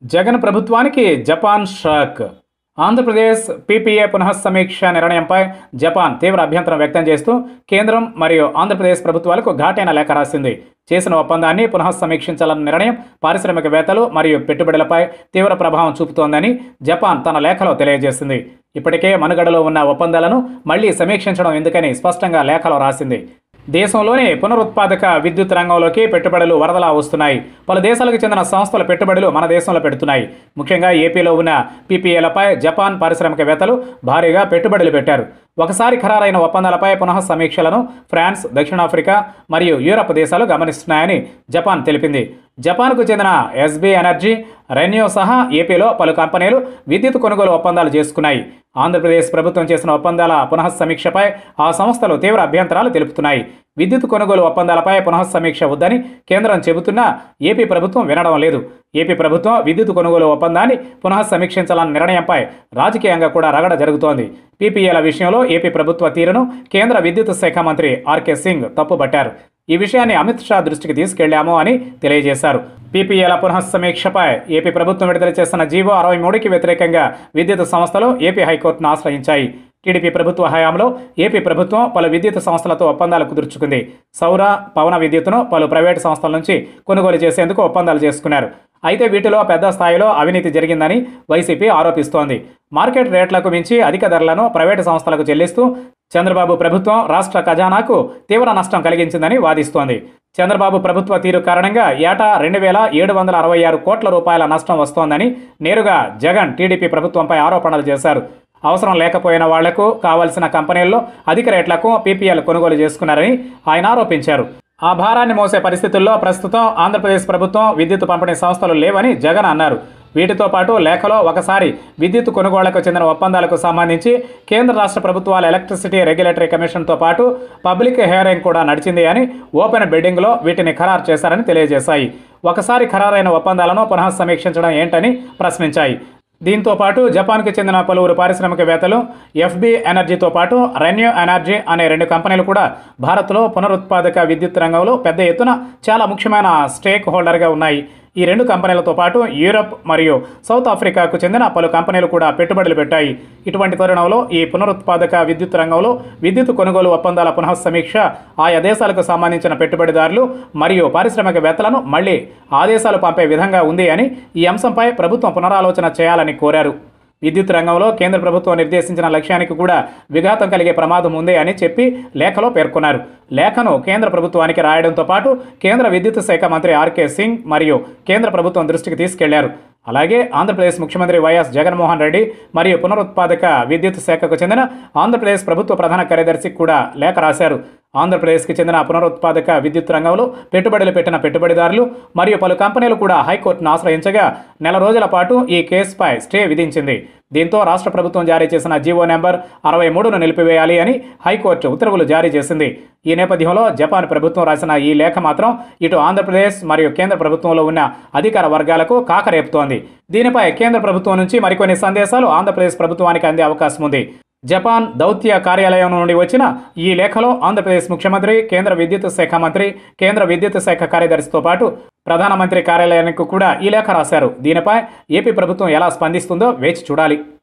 జగన్ ప్రభుత్వానికి Japan shock Andhra Pradesh PPA పునఃసమీక్ష నిర్ణయంపై Japan తీవ్ర అభ్యంతరం వ్యక్తం చేస్తూ కేంద్రం మరియు ఆంధ్రప్రదేశ్ ప్రభుత్వాలకు ఘాటైన లేఖ రాసింది చేసిన ఒప్పందాన్ని పునఃసమీక్షించాలన్న నిర్ణయం పారిశ్రామికవేత్తలు మరియు పెట్టుబడులపై తీవ్ర ప్రభావం చూపుతోందని జపాన్ తన లేఖలో తెలియజేసింది ఇప్పటికే మనుగడలో ఉన్న ఒప్పందాలను మళ్లీ సమీక్షించడం ఎందుకని స్పష్టంగా లేఖలో రాసింది దేశంలోని పునరుత్పాదక విద్యుత్ రంగంలోకి పెట్టుబడులు వరదలా వస్తున్నాయి పలు దేశాలకు చెందిన సంస్థల పెట్టుబడులు మన దేశంలో పెడుతున్నాయి ముఖ్యంగా ఏపీలో ఉన్న పీపీఏలపై జపాన్ పారిశ్రామికవేత్తలు భారీగా పెట్టుబడులు పెట్టారు ఒకసారి ఖరారైన ఒప్పందాలపై పునః సమీక్షలను ఫ్రాన్స్ దక్షిణాఫ్రికా మరియు యూరప్ దేశాలు గమనిస్తున్నాయని జపాన్ తెలిపింది జపాన్కు చెందిన ఎస్బీ ఎనర్జీ రెన్యూ సహా ఏపీలో పలు కంపెనీలు విద్యుత్ కొనుగోలు ఒప్పందాలు చేసుకున్నాయి ఆంధ్రప్రదేశ్ ప్రభుత్వం చేసిన ఒప్పందాల పునః సమీక్షపై ఆ సంస్థలు తీవ్ర అభ్యంతరాలు తెలుపుతున్నాయి విద్యుత్ కొనుగోలు ఒప్పందాలపై పునః సమీక్ష వద్దని కేంద్రం చెబుతున్నా ఏపీ ప్రభుత్వం వినడం లేదు ఏపీ ప్రభుత్వం విద్యుత్ కొనుగోలు ఒప్పందాన్ని పునః సమీక్షించాలన్న నిర్ణయంపై రాజకీయంగా కూడా రగడ జరుగుతోంది పీపీఏల విషయంలో ఏపీ ప్రభుత్వ తీరును కేంద్ర విద్యుత్ శాఖ మంత్రి ఆర్కే సింగ్ తప్పుబట్టారు ఈ విషయాన్ని అమిత్ షా దృష్టికి తీసుకెళ్లాము అని తెలియజేశారు పీపీఏల పునఃసమీక్షపై ఏపీ ప్రభుత్వం విడుదల చేసిన జీవో అరవై మూడుకి వ్యతిరేకంగా విద్యుత్ సంస్థలు ఏపీ హైకోర్టును ఆశ్రయించాయి టీడీపీ ప్రభుత్వ హయాంలో ఏపీ ప్రభుత్వం పలు విద్యుత్ సంస్థలతో ఒప్పందాలు కుదుర్చుకుంది సౌర పవన విద్యుత్తును పలు ప్రైవేటు సంస్థల నుంచి కొనుగోలు చేసేందుకు ఒప్పందాలు చేసుకున్నారు అయితే వీటిలో పెద్ద స్థాయిలో అవినీతి జరిగిందని వైసీపీ ఆరోపిస్తోంది మార్కెట్ రేట్లకు మించి అధిక ధరలను ప్రైవేటు సంస్థలకు చెల్లిస్తూ చంద్రబాబు ప్రభుత్వం రాష్ట్ర ఖజానాకు తీవ్ర నష్టం కలిగించిందని వాదిస్తోంది చంద్రబాబు ప్రభుత్వ తీరు కారణంగా ఏటా రెండు వేల ఏడు వందల అరవై ఆరు కోట్ల రూపాయల నష్టం వస్తోందని నేరుగా జగన్ టీడీపీ ప్రభుత్వంపై ఆరోపణలు చేశారు అవసరం లేకపోయిన వాళ్లకు కావలసిన కంపెనీల్లో అధిక రేట్లకు పీపీఎల్ కొనుగోలు చేసుకున్నారని ఆయన ఆరోపించారు ఆ భారాన్ని మోసే పరిస్థితుల్లో ప్రస్తుతం ఆంధ్రప్రదేశ్ ప్రభుత్వం విద్యుత్ పంపిణీ సంస్థలు లేవని జగన్ అన్నారు వీటితో పాటు లేఖలో ఒకసారి విద్యుత్ కొనుగోళ్లకు చెందిన ఒప్పందాలకు సంబంధించి కేంద్ర రాష్ట్ర ప్రభుత్వాల ఎలక్ట్రిసిటీ రెగ్యులేటరీ కమిషన్తో పాటు పబ్లిక్ హియరింగ్ కూడా నడిచింది అని ఓపెన్ బిడ్డింగ్లో వీటిని ఖరారు చేశారని తెలియజేశాయి ఒకసారి ఖరారైన ఒప్పందాలను పునః సమీక్షించడం ఏంటని ప్రశ్నించాయి దీంతో పాటు జపాన్కి చెందిన పలువురు పారిశ్రామికవేత్తలు ఎఫ్బి ఎనర్జీతో పాటు రెన్యూ ఎనర్జీ అనే రెండు కంపెనీలు కూడా భారత్లో పునరుత్పాదక విద్యుత్ రంగంలో పెద్ద ఎత్తున చాలా ముఖ్యమైన స్టేక్ హోల్డర్గా ఉన్నాయి ఈ రెండు కంపెనీలతో పాటు యూరప్ మరియు సౌత్ ఆఫ్రికాకు చెందిన పలు కంపెనీలు కూడా పెట్టుబడులు పెట్టాయి ఇటువంటి తరుణంలో ఈ పునరుత్పాదక విద్యుత్ రంగంలో విద్యుత్ కొనుగోలు ఒప్పందాల పునః సమీక్ష ఆయా దేశాలకు సంబంధించిన పెట్టుబడిదారులు మరియు పారిశ్రామికవేత్తలను మళ్లీ ఆదేశాలు పంపే విధంగా ఉంది అని ఈ అంశంపై ప్రభుత్వం పునరాలోచన చేయాలని కోరారు విద్యుత్ రంగంలో కేంద్ర ప్రభుత్వం నిర్దేశించిన లక్ష్యానికి కూడా విఘాతం కలిగే ప్రమాదం ఉంది అని చెప్పి లేఖలో పేర్కొన్నారు లేఖను కేంద్ర ప్రభుత్వానికి రాయడంతో పాటు కేంద్ర విద్యుత్ శాఖ మంత్రి ఆర్కే సింగ్ మరియు కేంద్ర ప్రభుత్వం దృష్టికి తీసుకెళ్లారు అలాగే ఆంధ్రప్రదేశ్ ముఖ్యమంత్రి వైఎస్ జగన్మోహన్ రెడ్డి మరియు పునరుత్పాదక విద్యుత్ శాఖకు చెందిన ఆంధ్రప్రదేశ్ ప్రభుత్వ ప్రధాన కార్యదర్శికి కూడా లేఖ రాశారు ఆంధ్రప్రదేశ్కి చెందిన పునరుత్పాదక విద్యుత్ రంగంలో పెట్టుబడులు పెట్టిన పెట్టుబడిదారులు మరియు పలు కంపెనీలు కూడా హైకోర్టును ఆశ్రయించగా నెల రోజుల పాటు ఈ కేసుపై స్టే విధించింది దీంతో రాష్ట్ర ప్రభుత్వం జారీ చేసిన జీవో నెంబర్ అరవై మూడును నిలిపివేయాలి అని హైకోర్టు ఉత్తర్వులు జారీ చేసింది ఈ నేపథ్యంలో జపాన్ ప్రభుత్వం రాసిన ఈ లేఖ మాత్రం ఇటు ఆంధ్రప్రదేశ్ మరియు కేంద్ర ప్రభుత్వంలో ఉన్న అధికార వర్గాలకు కాకరేపుతోంది దీనిపై కేంద్ర ప్రభుత్వం నుంచి మరికొన్ని సందేశాలు ఆంధ్రప్రదేశ్ ప్రభుత్వానికి అందే అవకాశం ఉంది జపాన్ దౌత్య కార్యాలయం నుండి వచ్చిన ఈ లేఖలో ఆంధ్రప్రదేశ్ ముఖ్యమంత్రి కేంద్ర విద్యుత్ శాఖ మంత్రి కేంద్ర విద్యుత్ శాఖ కార్యదర్శితో పాటు ప్రధానమంత్రి కార్యాలయానికి కూడా ఈ లేఖ రాశారు దీనిపై ఏపీ ప్రభుత్వం ఎలా స్పందిస్తుందో వేచి చూడాలి